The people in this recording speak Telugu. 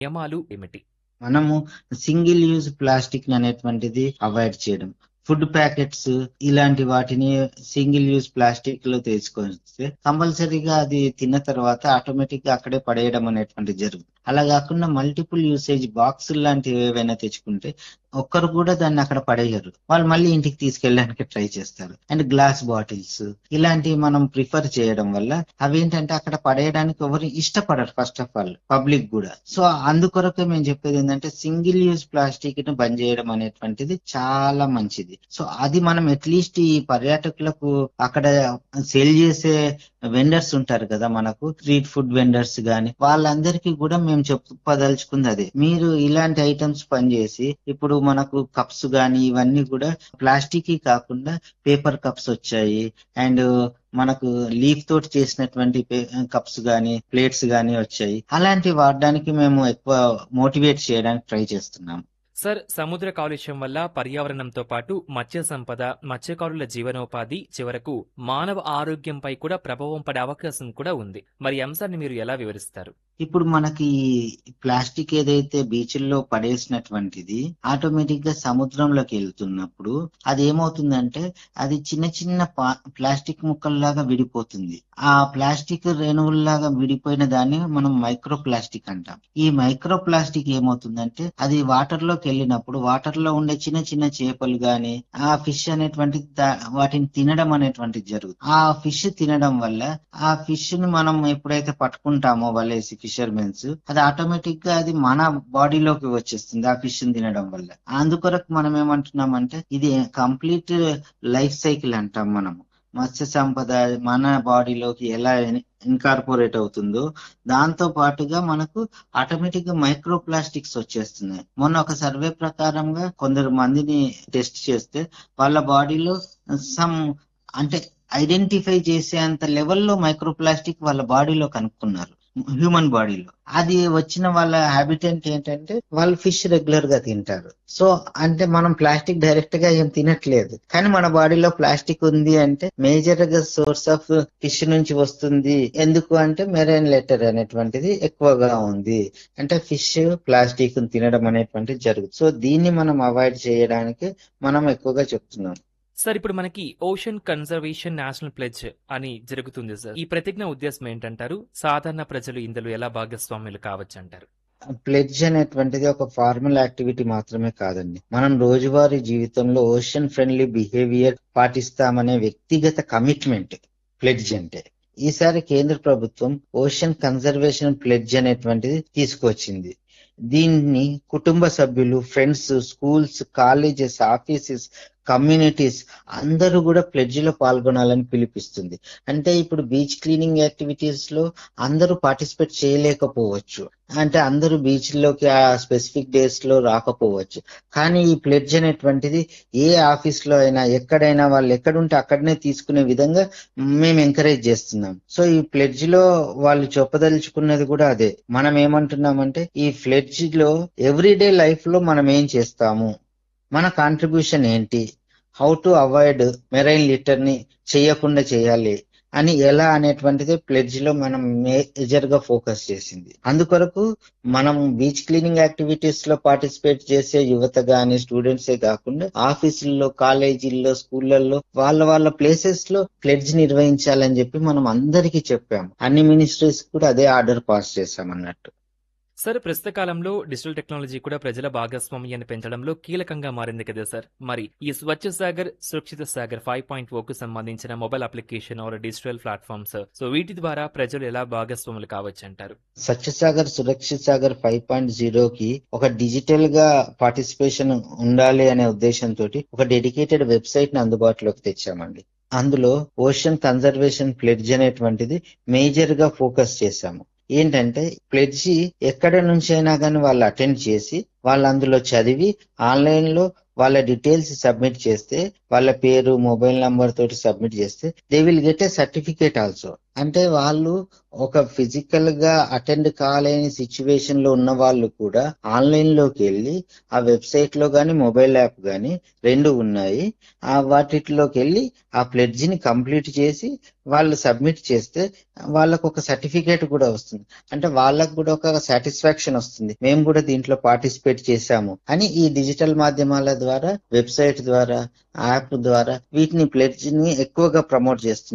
నియమాలు ఏమిటి మనము సింగిల్ యూజ్ ప్లాస్టిక్ అనేటువంటిది అవాయిడ్ చేయడం ఫుడ్ ప్యాకెట్స్ ఇలాంటి వాటిని సింగిల్ యూజ్ ప్లాస్టిక్ లో తీసుకొస్తే కంపల్సరీగా అది తిన్న తర్వాత ఆటోమేటిక్ గా అక్కడే పడేయడం అనేటువంటి జరుగుతుంది అలా కాకుండా మల్టిపుల్ యూసేజ్ బాక్స్ లాంటివి ఏవైనా తెచ్చుకుంటే ఒక్కరు కూడా దాన్ని అక్కడ పడేయరు వాళ్ళు మళ్ళీ ఇంటికి తీసుకెళ్ళడానికి ట్రై చేస్తారు అండ్ గ్లాస్ బాటిల్స్ ఇలాంటివి మనం ప్రిఫర్ చేయడం వల్ల అవేంటంటే అక్కడ పడేయడానికి ఎవరు ఇష్టపడరు ఫస్ట్ ఆఫ్ ఆల్ పబ్లిక్ కూడా సో అందుకొరకే మేము చెప్పేది ఏంటంటే సింగిల్ యూజ్ ప్లాస్టిక్ ను బంద్ చేయడం అనేటువంటిది చాలా మంచిది సో అది మనం అట్లీస్ట్ ఈ పర్యాటకులకు అక్కడ సేల్ చేసే వెండర్స్ ఉంటారు కదా మనకు స్ట్రీట్ ఫుడ్ వెండర్స్ గాని వాళ్ళందరికీ కూడా మేము చెప్పదలుచుకుంది అదే మీరు ఇలాంటి ఐటమ్స్ పనిచేసి ఇప్పుడు మనకు కప్స్ గాని ఇవన్నీ కూడా ప్లాస్టిక్ కాకుండా పేపర్ కప్స్ వచ్చాయి అండ్ మనకు లీఫ్ తోటి చేసినటువంటి కప్స్ గాని ప్లేట్స్ గాని వచ్చాయి అలాంటివి వాడడానికి మేము ఎక్కువ మోటివేట్ చేయడానికి ట్రై చేస్తున్నాం సార్ సముద్ర కాలుష్యం వల్ల పర్యావరణంతో పాటు మత్స్య సంపద మత్స్యకారుల జీవనోపాధి చివరకు మానవ ఆరోగ్యంపై కూడా ప్రభావం పడే అవకాశం కూడా ఉంది మరి ఈ అంశాన్ని మీరు ఎలా వివరిస్తారు ఇప్పుడు మనకి ప్లాస్టిక్ ఏదైతే బీచ్ల్లో పడేసినటువంటిది ఆటోమేటిక్ గా సముద్రంలోకి వెళ్తున్నప్పుడు అది ఏమవుతుందంటే అది చిన్న చిన్న ప్లాస్టిక్ ముక్కల్లాగా విడిపోతుంది ఆ ప్లాస్టిక్ రేణువుల్లాగా విడిపోయిన దాన్ని మనం మైక్రో ప్లాస్టిక్ అంటాం ఈ మైక్రో ప్లాస్టిక్ ఏమవుతుందంటే అది వాటర్ లోకి వెళ్ళినప్పుడు వాటర్ లో ఉండే చిన్న చిన్న చేపలు గాని ఆ ఫిష్ అనేటువంటి వాటిని తినడం అనేటువంటిది జరుగుతుంది ఆ ఫిష్ తినడం వల్ల ఆ ఫిష్ ని మనం ఎప్పుడైతే పట్టుకుంటామో వలేసి ఫిషర్మెన్స్ అది ఆటోమేటిక్ గా అది మన బాడీలోకి వచ్చేస్తుంది ఆ ఫిష్ ని తినడం వల్ల అందుకొరకు మనం ఏమంటున్నామంటే ఇది కంప్లీట్ లైఫ్ సైకిల్ అంటాం మనము మత్స్య సంపద మన బాడీలోకి ఎలా ఇన్కార్పొరేట్ అవుతుందో దాంతో పాటుగా మనకు ఆటోమేటిక్ గా మైక్రో ప్లాస్టిక్స్ వచ్చేస్తున్నాయి మొన్న ఒక సర్వే ప్రకారంగా కొందరు మందిని టెస్ట్ చేస్తే వాళ్ళ బాడీలో సమ్ అంటే ఐడెంటిఫై చేసే అంత లెవెల్లో మైక్రో ప్లాస్టిక్ వాళ్ళ బాడీలో కనుక్కున్నారు హ్యూమన్ బాడీలో అది వచ్చిన వాళ్ళ హ్యాబిటెంట్ ఏంటంటే వాళ్ళు ఫిష్ రెగ్యులర్ గా తింటారు సో అంటే మనం ప్లాస్టిక్ డైరెక్ట్ గా ఏం తినట్లేదు కానీ మన బాడీలో ప్లాస్టిక్ ఉంది అంటే మేజర్ గా సోర్స్ ఆఫ్ ఫిష్ నుంచి వస్తుంది ఎందుకు అంటే మెరైన్ లెటర్ అనేటువంటిది ఎక్కువగా ఉంది అంటే ఫిష్ ప్లాస్టిక్ తినడం అనేటువంటిది జరుగుతుంది సో దీన్ని మనం అవాయిడ్ చేయడానికి మనం ఎక్కువగా చెప్తున్నాం సార్ ఇప్పుడు మనకి ఓషన్ కన్జర్వేషన్ నేషనల్ ప్లెజ్ అని జరుగుతుంది సార్ ఈ ప్రతిజ్ఞ ఉద్దేశం ఏంటంటారు సాధారణ ప్రజలు ఇందులో ఎలా భాగస్వాములు కావచ్చు అంటారు ప్లెడ్జ్ అనేటువంటిది ఒక ఫార్మల్ యాక్టివిటీ మాత్రమే కాదండి మనం రోజువారీ జీవితంలో ఓషన్ ఫ్రెండ్లీ బిహేవియర్ పాటిస్తామనే వ్యక్తిగత కమిట్మెంట్ ప్లెడ్జ్ అంటే ఈసారి కేంద్ర ప్రభుత్వం ఓషన్ కన్జర్వేషన్ ప్లెడ్జ్ అనేటువంటిది తీసుకొచ్చింది దీన్ని కుటుంబ సభ్యులు friends schools colleges offices communities అందరూ కూడా ప్లెడ్జ్ లో పాల్గొనాలని పిలిపిస్తుంది అంటే ఇప్పుడు బీచ్ క్లీనింగ్ యాక్టివిటీస్ లో అందరూ పార్టిసిపేట్ చేయలేకపోవచ్చు అంటే అందరూ బీచ్ లోకి ఆ స్పెసిఫిక్ డేస్ లో రాకపోవచ్చు కానీ ఈ ప్లెడ్జ్ అనేటువంటిది ఏ ఆఫీస్ లో అయినా ఎక్కడైనా వాళ్ళు ఎక్కడుంటే అక్కడనే తీసుకునే విధంగా మేము ఎంకరేజ్ చేస్తున్నాం సో ఈ ప్లెడ్జ్ లో వాళ్ళు చెప్పదలుచుకున్నది కూడా అదే మనం ఏమంటున్నామంటే ఈ ఫ్లెడ్జ్ లో ఎవ్రీడే లైఫ్ లో మనం ఏం చేస్తాము మన కాంట్రిబ్యూషన్ ఏంటి how to avoid marine litter ని చేయకుండా చేయాలి అని ఎలా అనేటువంటిది ప్లెడ్జ్ లో మనం మేజర్ గా ఫోకస్ చేసింది అందుకొరకు మనం బీచ్ క్లీనింగ్ యాక్టివిటీస్ లో పార్టిసిపేట్ చేసే యువత గాని స్టూడెంట్సే కాకుండా ఆఫీసుల్లో కాలేజీల్లో స్కూళ్ళల్లో వాళ్ళ వాళ్ళ ప్లేసెస్ లో ప్లెడ్జ్ నిర్వహించాలని చెప్పి మనం అందరికీ చెప్పాము అన్ని మినిస్ట్రీస్ కూడా అదే ఆర్డర్ పాస్ చేశాం అన్నట్టు సార్ ప్రస్తుత కాలంలో డిజిటల్ టెక్నాలజీ కూడా ప్రజల భాగస్వామ్యాన్ని పెంచడంలో కీలకంగా మారింది కదా సార్ మరి ఈ స్వచ్ఛ సాగర్ సురక్షిత సాగర్ ఫైవ్ పాయింట్ ఓ కు సంబంధించిన mobile application or digital platforms so వీటి ద్వారా ప్రజలు ఎలా భాగస్వాములు కావచ్చు అంటారు స్వచ్ఛ సాగర్ సురక్షిత సాగర్ ఫైవ్ పాయింట్ జీరోకి ఒక డిజిటల్ గా పార్టిసిపేషన్ ఉండాలి అనే ఉద్దేశంతో ఒక డెడికేటెడ్ వెబ్సైట్ ని అందుబాటులోకి తెచ్చామండి అందులో ఓషన్ కన్జర్వేషన్ ప్లెడ్జ్ అనేటువంటిది మేజర్ గా ఫోకస్ చేశాము ఏంటంటే ప్లెడ్జి ఎక్కడ నుంచి అయినా కానీ వాళ్ళు అటెండ్ చేసి వాళ్ళు అందులో చదివి ఆన్లైన్ లో వాళ్ళ డీటెయిల్స్ సబ్మిట్ చేస్తే వాళ్ళ పేరు మొబైల్ నంబర్ తోటి సబ్మిట్ చేస్తే they will get a certificate also అంటే వాళ్ళు ఒక ఫిజికల్ గా అటెండ్ కాలేని సిచ్యువేషన్ లో ఉన్న వాళ్ళు కూడా ఆన్లైన్ లోకి వెళ్ళి ఆ వెబ్సైట్ లో గాని మొబైల్ యాప్ గాని రెండు ఉన్నాయి ఆ వాటిలోకి వెళ్ళి ఆ ప్లెడ్జ్ ని కంప్లీట్ చేసి వాళ్ళు సబ్మిట్ చేస్తే వాళ్ళకు ఒక సర్టిఫికేట్ కూడా వస్తుంది అంటే వాళ్ళకు కూడా ఒక సాటిస్ఫాక్షన్ వస్తుంది మేము కూడా దీంట్లో పార్టిసిపేట్ చేశాము అని ఈ డిజిటల్ మాధ్యమాల ద్వారా వెబ్సైట్ ద్వారా యాప్ ద్వారా వీటిని ప్లెడ్జ్ ని ఎక్కువగా ప్రమోట్ చేస్తుంది